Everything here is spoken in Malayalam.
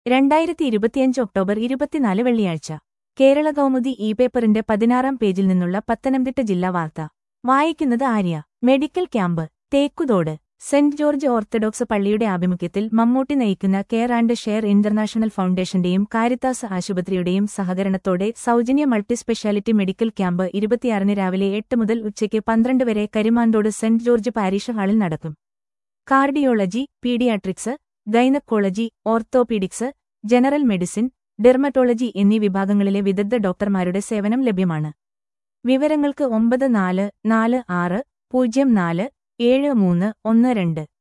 രണ്ടായിരത്തി ഇരുപത്തിയഞ്ച് ഒക്ടോബർ ഇരുപത്തിനാല് വെള്ളിയാഴ്ച കേരള കൗമുദി ഇ പേപ്പറിന്റെ പതിനാറാം പേജിൽ നിന്നുള്ള പത്തനംതിട്ട ജില്ലാ വാർത്ത വായിക്കുന്നത് Arya medical camp Thekkuthode saint George orthodox പള്ളിയുടെ ആഭിമുഖ്യത്തിൽ മമ്മൂട്ടി നയിക്കുന്ന കെയർ ആൻഡ് ഷെയർ ഇന്റർനാഷണൽ ഫൗണ്ടേഷന്റെയും കാരിത്താസ് ആശുപത്രിയുടെയും സഹകരണത്തോടെ സൗജന്യ മൾട്ടി സ്പെഷ്യാലിറ്റി മെഡിക്കൽ ക്യാമ്പ് ഇരുപത്തിയാറിന് രാവിലെ എട്ട് മുതൽ ഉച്ചയ്ക്ക് പന്ത്രണ്ട് വരെ കരിമാന്തോട് സെന്റ് ജോർജ് പാരിഷ് ഹാളിൽ നടക്കും cardiology paediatrics gynaecology orthopaedics general medicine dermatology എന്നീ വിഭാഗങ്ങളിലെ വിദഗ്ധ ഡോക്ടർമാരുടെ സേവനം ലഭ്യമാണ് വിവരങ്ങൾക്ക് ഒമ്പത് നാല് നാല് ആറ് പൂജ്യം നാല് ഏഴ് മൂന്ന് ഒന്ന് രണ്ട്